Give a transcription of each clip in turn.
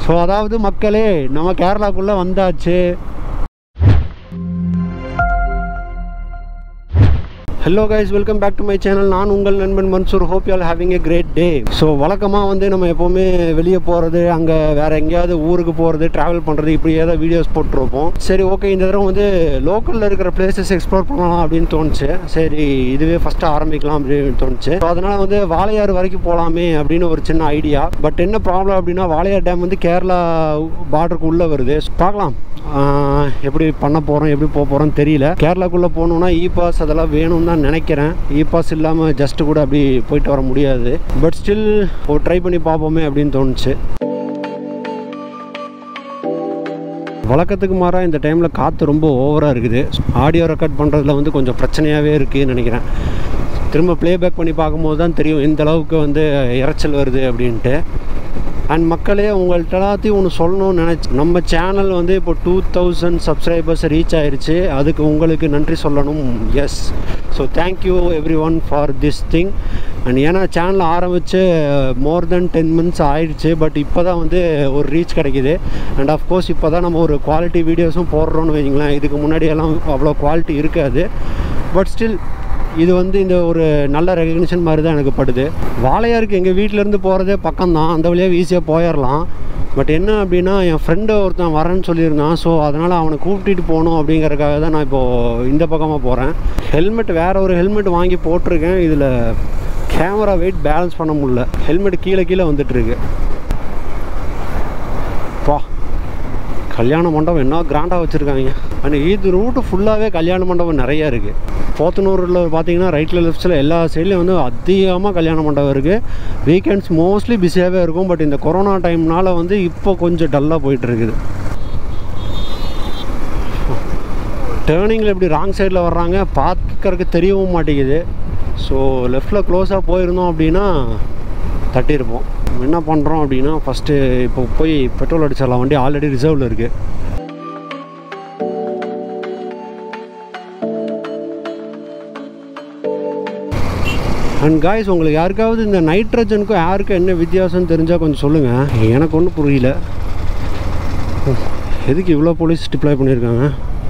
so அதாவது மக்களே நம்ம கேரளாக்குள்ளே வந்தாச்சு hello guys welcome back to my channel நான் உங்கள் நண்பன் Mansoor hope you all having a great day so வழக்கமாக வந்து நம்ம எப்போவுமே வெளியே போகிறது அங்கே வேறு எங்கேயாவது ஊருக்கு போகிறது ட்ராவல் பண்ணுறது இப்படி ஏதாவது வீடியோஸ் போட்டிருப்போம் சரி ஓகே இந்த தடவை வந்து லோக்கலில் இருக்கிற பிளேசஸ் எக்ஸ்ப்ளோர் பண்ணலாம் அப்படின்னு தோணுச்சு சரி இதுவே ஃபஸ்ட்டு ஆரம்பிக்கலாம் அப்படின்னு தோணுச்சு ஸோ அதனால் வந்து வாளையாறு வரைக்கும் போகலாமே அப்படின்னு ஒரு சின்ன ஐடியா பட் என்ன ப்ராப்ளம் அப்படின்னா வாளையார் டேம் வந்து கேரளா பார்டருக்கு உள்ளே வருது பார்க்கலாம் ஆஹ் எப்படி பண்ண போகிறோம் எப்படி போக போகிறோம்னு தெரியல கேரளாக்குள்ளே போகணுன்னா இ பாஸ் அதெல்லாம் வேணும்னு தான் நினைக்கிறேன் இ பாஸ் இல்லாமல் ஜஸ்ட் கூட அப்படி போயிட்டு வர முடியாது பட் ஸ்டில் ஒரு ட்ரை பண்ணி பார்ப்போமே அப்படின்னு தோணுச்சு வழக்கத்துக்கு மாறாக இந்த டைமில் காற்று ரொம்ப ஓவராக இருக்குது ஆடியோ ரெக்கார்ட் பண்ணுறதுல வந்து கொஞ்சம் பிரச்சனையாகவே இருக்குதுன்னு நினைக்கிறேன் திரும்ப ப்ளேபேக் பண்ணி பார்க்கும்போது தான் தெரியும் எந்த அளவுக்கு வந்து இரைச்சல் வருது அப்படின்ட்டு அண்ட் மக்களே உங்கள்ட்ட எல்லாத்தையும் ஒன்று சொல்லணும்னு நினச்சி நம்ம சேனல் வந்து இப்போ டூ தௌசண்ட் சப்ஸ்கிரைபர்ஸ் ரீச் ஆயிருச்சு அதுக்கு உங்களுக்கு நன்றி சொல்லணும் yes so thank you everyone for this thing and ஏன்னா சேனல் ஆரம்பித்து மோர் தென் டென் மந்த்ஸ் ஆயிடுச்சு பட் இப்போ தான் வந்து ஒரு ரீச் கிடைக்கிது அண்ட் ஆஃப்கோர்ஸ் இப்போ தான் நம்ம ஒரு குவாலிட்டி வீடியோஸும் போடுறோன்னு வைங்களேன் இதுக்கு முன்னாடியெல்லாம் அவ்வளோ குவாலிட்டி இருக்காது பட் ஸ்டில் இது வந்து இந்த ஒரு நல்ல ரெகக்னிஷன் மாதிரி தான் எனக்கு படுது வாளையாருக்கு எங்கள் வீட்டிலேருந்து போகிறதே பக்கம் தான் அந்த வழியாக ஈஸியாக போயிடலாம் பட் என்ன அப்படின்னா என் ஃப்ரெண்டு ஒருத்தன் வரேன்னு சொல்லியிருந்தான் ஸோ அதனால் அவனை கூப்பிட்டுட்டு போகணும் அப்படிங்கறதுக்காக தான் நான் இப்போது இந்த பக்கமாக போகிறேன் ஹெல்மெட் வேறு ஒரு ஹெல்மெட் வாங்கி போட்டிருக்கேன் இதில் கேமரா வெயிட் பேலன்ஸ் பண்ண முடியல ஹெல்மெட் கீழே கீழே வந்துட்டுருக்கு பா கல்யாண மண்டபம் என்ன கிராண்டாக வச்சுருக்காங்க அண்ட் இது ரூட்டு ஃபுல்லாகவே கல்யாண மண்டபம் நிறையா இருக்குது போத்தனூரில் பார்த்தீங்கன்னா ரைட்டில் லெஃப்ட்ஸில் எல்லா சைட்லேயும் வந்து அதிகமாக கல்யாண மண்டபம் இருக்குது வீக்கெண்ட்ஸ் மோஸ்ட்லி பிஸியாகவே இருக்கும் பட் இந்த கொரோனா டைம்னால வந்து இப்போ கொஞ்சம் டல்லாக போயிட்டுருக்குது டேர்னிங்கில் இப்படி ராங் சைடில் வர்றாங்க பார்க்கறதுக்கு தெரியவும் மாட்டேங்குது ஸோ லெஃப்டில் க்ளோஸாக போயிருந்தோம் அப்படின்னா தட்டியிருப்போம் என்ன பண்ணுறோம் அப்படின்னா ஃபஸ்ட்டு இப்போ போய் பெட்ரோல் அடிச்சிடலாம் வண்டி ஆல்ரெடி ரிசர்வில் இருக்குது அண்ட் காய்ஸ் உங்களுக்கு யாருக்காவது இந்த நைட்ரஜனுக்கும் ஏருக்கும் என்ன வித்தியாசம்னு தெரிஞ்சால் கொஞ்சம் சொல்லுங்கள் எனக்கு ஒன்றும் புரியல எதுக்கு இவ்வளோ போலீஸ் டிப்ளாய் பண்ணியிருக்காங்க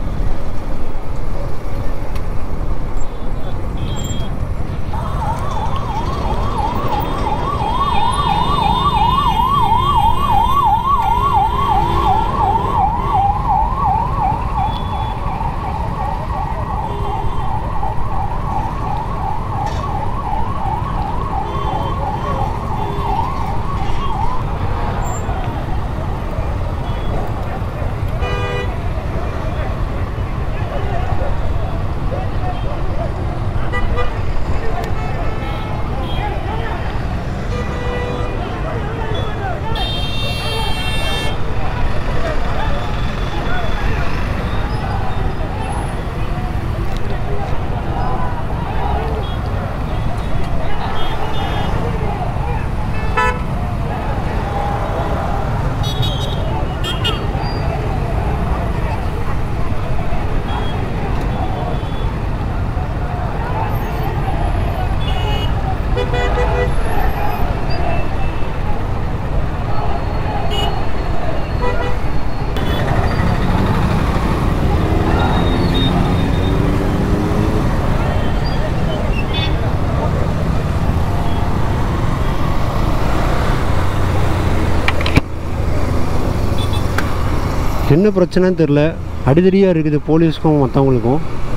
என்ன பிரச்சனைன்னு தெரில அடிதடியாக இருக்குது போலீஸ்க்கும் மற்றவங்களுக்கும்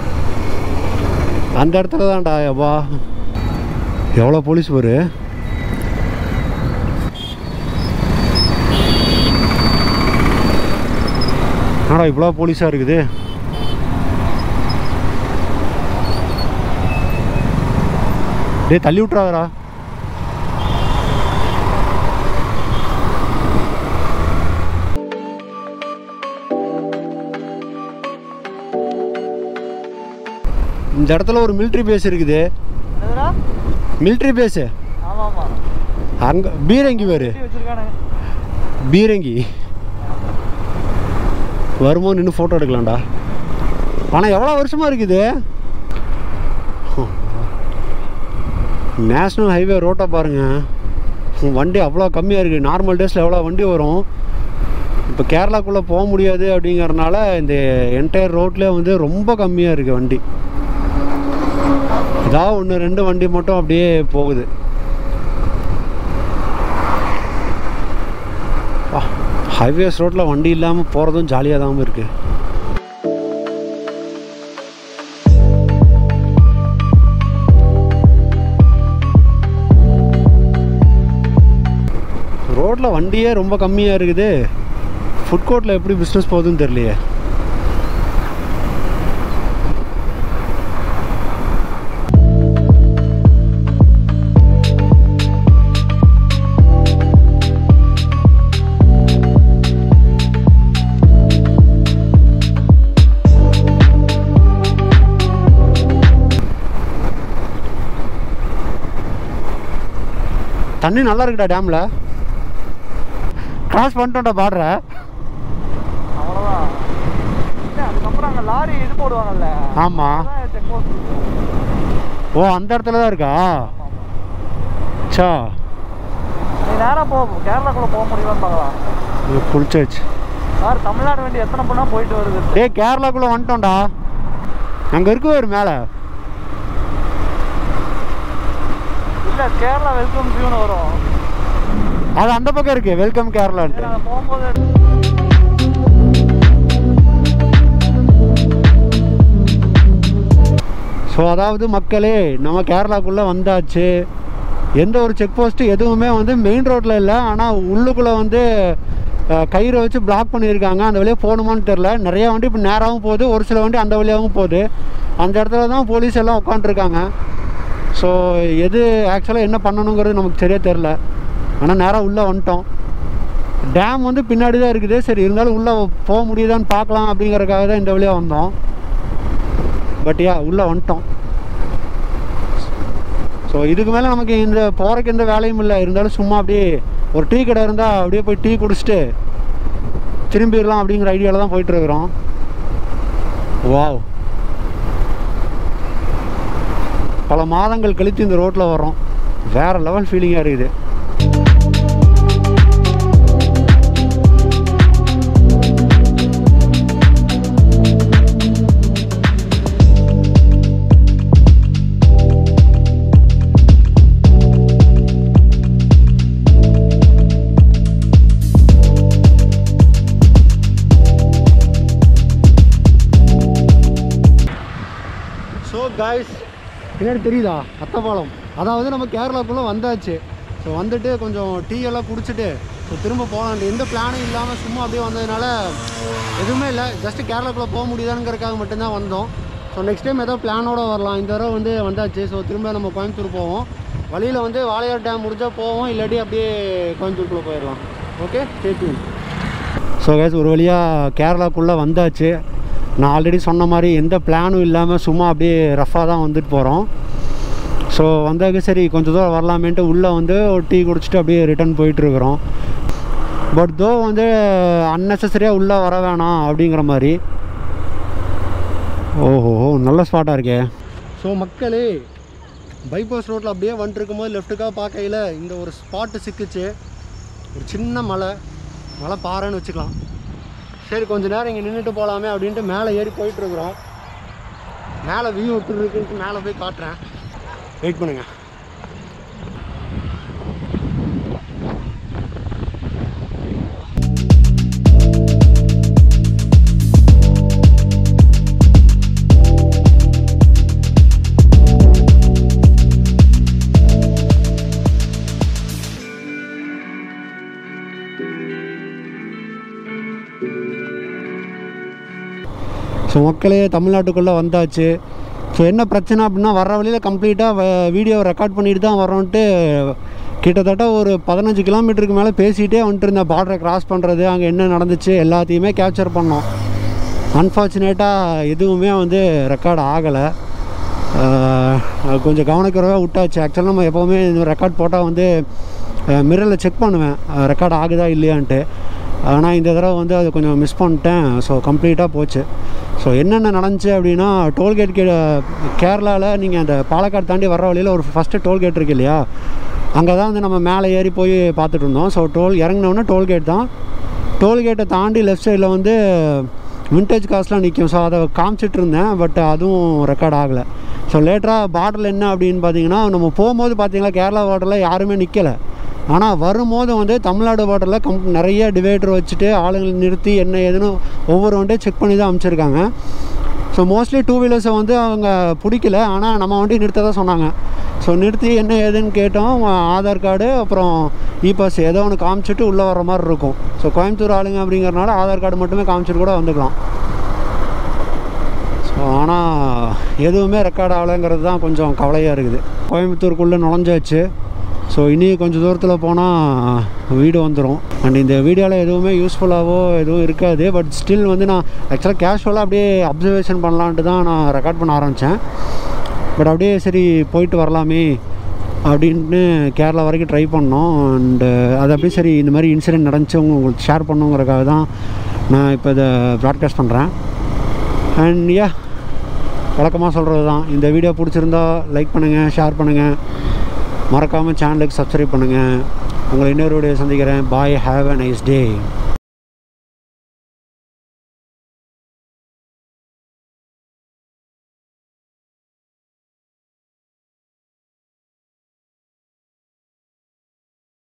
அந்த இடத்துல தான்டா எப்பா எவ்வளோ போலீஸ் வரும் ஆடா இவ்வளோ போலீஸாக இருக்குது டேய் தள்ளி விட்றாதடா இந்த இடத்துல ஒரு மிலிட்ரி பேஸ் இருக்குது என்னதுடா மிலிட்ரி பேஸு ஆமா ஆமா அங்கே பீரங்கி வேறு எப்படி வச்சிருக்கானுங்க பீரங்கி வருமோ நின்று ஃபோட்டோ எடுக்கலாம்டா ஆனால் எவ்வளோ வருஷமாக இருக்குது நேஷ்னல் ஹைவே ரோட்டை பாருங்கள் வண்டி அவ்வளோ கம்மியாக இருக்குது நார்மல் டேஸில் எவ்வளோ வண்டி வரும் இப்போ கேரளாக்குள்ளே போக முடியாது அப்படிங்கறனால இந்த என்டையர் ரோட்லேயே வந்து ரொம்ப கம்மியாக இருக்குது வண்டி ஏதாவது ஒன்று ரெண்டு வண்டி மட்டும் அப்படியே போகுது ஹைவேஸ் ரோட்டில் வண்டி இல்லாமல் போகிறதும் ஜாலியாக தான் இருக்குது ரோட்டில் வண்டியே ரொம்ப கம்மியாக இருக்குது ஃபுட் கோர்ட்டில் எப்படி பிஸ்னஸ் போகுதுன்னு தெரியலையே தண்ணி நல்லா இருக்குடா டேமில் கிராஸ் பண்ணிட்டோம்டா பாடுற அவ்வளோதான் இல்ல, அதுக்கப்புறம் அங்கே லாரி இது போடுவாங்கல்ல ஆமாம் அதான் செக் போஸ்ட் இருக்கும் ஓ அந்த இடத்துல தான் இருக்கா சா நீ நேராக போ கேரளாக்குள்ளே போக முடியுமான்னு பார்க்கலாம் இது குளிச்சாச்சு சார் தமிழ்நாடு வண்டி எத்தனை பண்ணா போயிட்டு வருது டேய் கேரளாக்குள்ளே வந்துட்டோம்டா அங்கே இருக்கு ஒரு மேலே இல்லை கேரளா வெல்கம் வியூன்னு வரும் அது அந்த பக்கம் இருக்கு வெல்கம் கேரளான்ட்டு சரி, அங்க போகும்போது ஸோ அதாவது மக்களே நம்ம கேரளாக்குள்ளே வந்தாச்சு எந்த ஒரு செக் போஸ்ட்டு எதுவுமே வந்து மெயின் ரோட்டில் இல்லை ஆனால் உள்ளுக்குள்ளே வந்து அஹ், கயிறை வச்சு பிளாக் பண்ணியிருக்காங்க அந்த வழியாக போகணுமான்னு தெரில நிறைய வண்டி இப்போ நேராகவும் போகுது ஒரு சில வண்டி அந்த வழியாகவும் போகுது அந்த இடத்துல தான் போலீஸ் எல்லாம் உட்காந்துருக்காங்க ஸோ எது ஆக்சுவலாக என்ன பண்ணணுங்கிறது நமக்கு சரியாக தெரில ஆனால் நேராக உள்ளே வந்துட்டோம் டேம் வந்து பின்னாடி தான் இருக்குது சரி இருந்தாலும் உள்ளே போக முடியுதான்னு பார்க்கலாம் அப்படிங்கறதுக்காக தான் இந்த வழியாக வந்தோம் பட் யா உள்ளே வந்துட்டோம் ஸோ இதுக்கு மேலே நமக்கு இந்த போகிறக்கு எந்த வேலையும் இல்லை இருந்தாலும் சும்மா அப்படியே ஒரு டீ கடை இருந்தால் அப்படியே போய் டீ குடிச்சிட்டு திரும்பிடலாம் அப்படிங்கிற ஐடியாவில் தான் போயிட்டுருக்குறோம் வாவ் பல மாதங்கள் கழித்து இந்த ரோட்டில் வர்றோம் வேறு லெவல் ஃபீலிங்காக இருக்குது ஸோ காய்ஸ் பின்னாடி தெரியுதா அத்தப்பாலம் அதாவது நம்ம கேரளாக்குள்ளே வந்தாச்சு ஸோ வந்துட்டு கொஞ்சம் டீ எல்லாம் குடிச்சிட்டு ஸோ திரும்ப போகலாம் எந்த பிளானும் இல்லாமல் சும்மா அப்படியே வந்ததுனால எதுவுமே இல்லை ஜஸ்ட்டு கேரளாக்குள்ளே போக முடியுதாங்கிறதுக்காக மட்டும்தான் வந்தோம் ஸோ நெக்ஸ்ட் டைம் ஏதோ பிளானோட வரலாம் இந்த தடவை வந்து வந்தாச்சு ஸோ திரும்ப நம்ம கோயம்புத்தூர் போவோம் வழியில் வந்து வாளையார் டேம் முடிஞ்சால் போவோம் இல்லாட்டி அப்படியே கோயம்புத்தூருக்குள்ளே போயிடலாம் ஓகே ஸ்டேட்யூன் ஸோ கேஸ் ஒரு வழியாக கேரளாக்குள்ளே வந்தாச்சு நான் ஆல்ரெடி சொன்ன மாதிரி எந்த பிளானும் இல்லாமல் சும்மா அப்படியே ரஃபாக தான் வந்துட்டு போகிறோம் ஸோ வந்தாக்க சரி கொஞ்சம் தூரம் வரலாமேன்ட்டு உள்ளே வந்து ஒரு டீ குடிச்சிட்டு அப்படியே ரிட்டர்ன் போயிட்டுருக்குறோம் பட் தோ வந்து அன்னெசரியாக உள்ளே வர வேணாம் அப்படிங்கிற மாதிரி ஓஹோ நல்ல ஸ்பாட்டாக இருக்கே ஸோ மக்களே பைபாஸ் ரோட்டில் அப்படியே வந்துட்டு இருக்கும்போது லெஃப்ட்டுக்காக பார்க்கையில் இந்த ஒரு ஸ்பாட்டு சிக்கிச்சு ஒரு சின்ன மலை மலை பாறைன்னு வச்சுக்கலாம் சரி கொஞ்ச நேரம் இங்கே நின்றுட்டு போகலாமே அப்படின்ட்டு மேலே ஏறி போயிட்டுருக்குறோம் மேலே வியூ எப்படி இருக்குன்ட்டு மேலே போய் காட்டுறேன் வெயிட் பண்ணுங்க ஸோ மக்களே தமிழ்நாட்டுக்குள்ளே வந்தாச்சு ஸோ என்ன பிரச்சனை அப்படின்னா வர்ற வழியில் கம்ப்ளீட்டாக வீடியோ ரெக்கார்ட் பண்ணிட்டு தான் வரோன்ட்டு கிட்டத்தட்ட ஒரு பதினஞ்சு கிலோமீட்டருக்கு மேலே பேசிகிட்டே வந்துட்டு இருந்தேன் பார்டரை கிராஸ் பண்ணுறது அங்கே என்ன நடந்துச்சு எல்லாத்தையுமே கேப்சர் பண்ணோம் அன்ஃபார்ச்சுனேட்டாக எதுவுமே வந்து ரெக்கார்ட் ஆகலை கொஞ்சம் கவனக்குறைவாக விட்டாச்சு ஆக்சுவலாக நம்ம எப்போவுமே இந்த ரெக்கார்ட் போட்டால் வந்து மிரரில் செக் பண்ணுவேன் ரெக்கார்ட் ஆகுதா இல்லையான்ட்டு ஆனால் இந்த தடவை வந்து அது கொஞ்சம் மிஸ் பண்ணிட்டேன் ஸோ கம்ப்ளீட்டாக போச்சு ஸோ என்னென்ன நடந்துச்சு அப்படின்னா டோல்கேட் கே கேரளாவில் நீங்கள் அந்த பாலக்காடு தாண்டி வர்ற வழியில் ஒரு ஃபஸ்ட்டு டோல்கேட் இருக்கு இல்லையா அங்கே தான் வந்து நம்ம மேலே ஏறி போய் பார்த்துட்டு இருந்தோம் ஸோ டோல் இறங்கினோடனே டோல்கேட் தான் டோல்கேட்டை தாண்டி லெஃப்ட் சைடில் வந்து விண்டேஜ் காஸ்ட்லாம் நிற்கும் ஸோ அதை காமிச்சிட்டு இருந்தேன் பட் அதுவும் ரெக்கார்ட் ஆகலை ஸோ லேட்டராக பார்டரில் என்ன அப்படின்னு பார்த்தீங்கன்னா நம்ம போகும்போது பார்த்தீங்கன்னா கேரளா பார்டரில் யாருமே நிற்கலை ஆனால் வரும்போது வந்து தமிழ்நாடு பார்டரில் கம் நிறைய டிவைடர் வச்சுட்டு ஆளுங்களை நிறுத்தி என்ன ஏதுன்னு ஒவ்வொரு வண்டியும் செக் பண்ணி தான் அமைச்சிருக்காங்க ஸோ மோஸ்ட்லி டூ வீலர்ஸை வந்து அவங்க பிடிக்கல ஆனால் நம்ம வண்டி நிறுத்த தான் சொன்னாங்க ஸோ நிறுத்தி என்ன ஏதுன்னு கேட்டோம் அவங்க ஆதார் கார்டு அப்புறம் இ பாஸ் ஏதோ ஒன்று காமிச்சிட்டு உள்ளே வர மாதிரி இருக்கும் ஸோ கோயம்புத்தூர் ஆளுங்க அப்படிங்கிறனால ஆதார் கார்டு மட்டுமே காமிச்சிட்டு கூட வந்துக்கலாம் ஸோ ஆனால் எதுவுமே ரெக்கார்ட் ஆகலைங்கிறது தான் கொஞ்சம் கவலையாக இருக்குது கோயம்புத்தூருக்குள்ளே நுழைஞ்சாச்சு ஸோ இனி கொஞ்சம் தூரத்தில் போனால் வீடு வந்துடும் அண்ட் இந்த வீடியோவில் எதுவுமே யூஸ்ஃபுல்லாகவோ எதுவும் இருக்காது பட் ஸ்டில் வந்து நான் ஆக்சுவலாக கேஷுவலாக அப்படியே அப்சர்வேஷன் பண்ணலான்ட்டு தான் நான் ரெக்கார்ட் பண்ண ஆரம்பித்தேன் பட் அப்படியே சரி போயிட்டு வரலாமே அப்படின்ட்டு கேரளா வரைக்கும் ட்ரை பண்ணோம் அண்டு அது அப்படியே சரி இந்த மாதிரி இன்சிடென்ட் நடந்துச்சு உங்களுக்கு ஷேர் பண்ணுங்கிறதுக்காக தான் நான் இப்போ இதை ப்ராட்காஸ்ட் பண்ணுறேன் அண்ட் யா வழக்கமாக சொல்கிறது தான் இந்த வீடியோ பிடிச்சிருந்தா லைக் பண்ணுங்கள் ஷேர் பண்ணுங்கள் மறக்காமல் சேனலுக்கு சப்ஸ்கிரைப் பண்ணுங்கள் உங்களை இன்னொரு வீடியோ சந்திக்கிறேன் பாய் ஹாவ் அ நைஸ் டே